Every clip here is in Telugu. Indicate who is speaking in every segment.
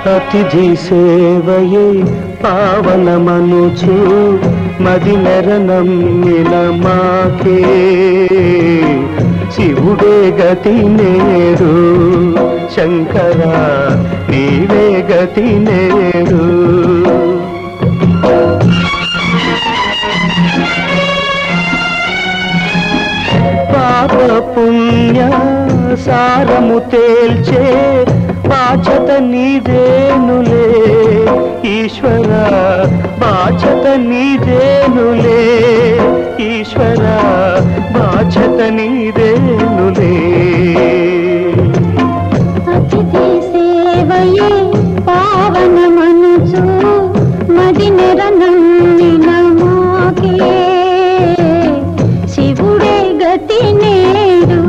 Speaker 1: అతిథి సేవయే పావనమనుచు మది నమ్మిన మాకే శివుడే గతి నేడు శంకర నీవే గతి నేడు పాప పుణ్య సారము తేల్చే బాధ్యత నీదేనులే ఈశ్వర బాధ్యత నీదేనులే ఈశ్వర బాధ్యత నీదేనులే
Speaker 2: అతిథి సేవయే పావనమనుచు మది నమ్మిన మాకే శివుడే గతి నేడు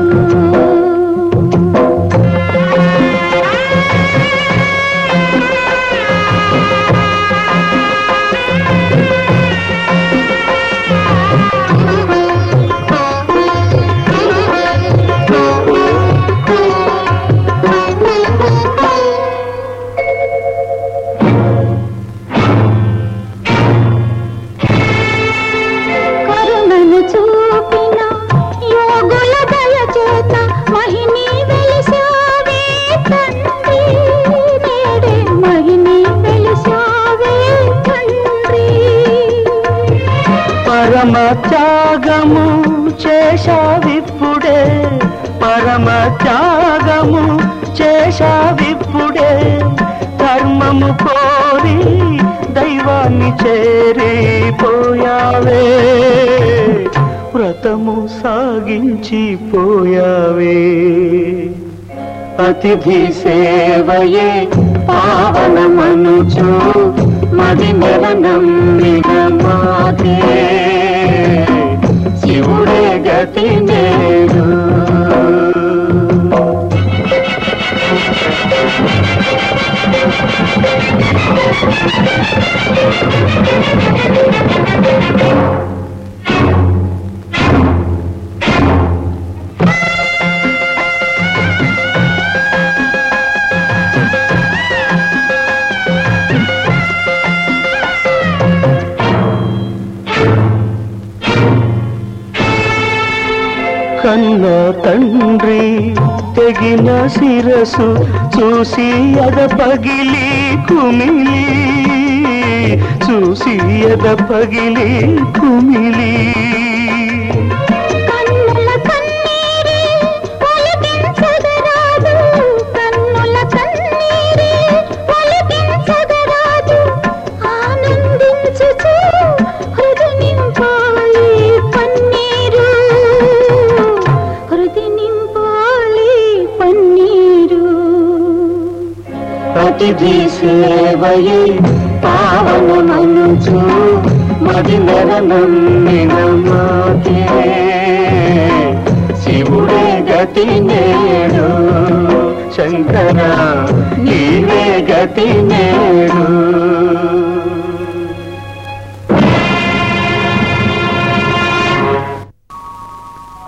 Speaker 2: కరుణను చూపిన యోగుల దయచేత మహిని వెలిసావే తండ్రి నేడే మహిని వెలిసావే తండ్రి
Speaker 1: పరమ త్యాగము చేశావిప్పుడే పరమ త్యాగము చేశావిప్పుడే ధర్మము కోరి దైవాన్ని చేరిపోయావే వ్రతము సాగించిపోయావే అతిథి సేవయే పావనమనుచు మది నమ్మిన మాతే శివుడే గతి నేడు కన్న తండ్రి తెగిన శిరసు చూసి అద పగిలి కుమిలి చూసి అద పగిలి కుమిలి
Speaker 2: కన్నుల కన్నీరే ఒలికించగరాదు కన్నుల కన్నీరే ఒలికించగరాదు ఆనందించుచు హృది నింపాలి పన్నీరు హృది నింపాలి పన్నీరు
Speaker 1: అతిథి సేవయే పావనమనుచు మది నమ్మిన మాతే శివుడే గతి నేడు శంకర నీవే గతి నేడు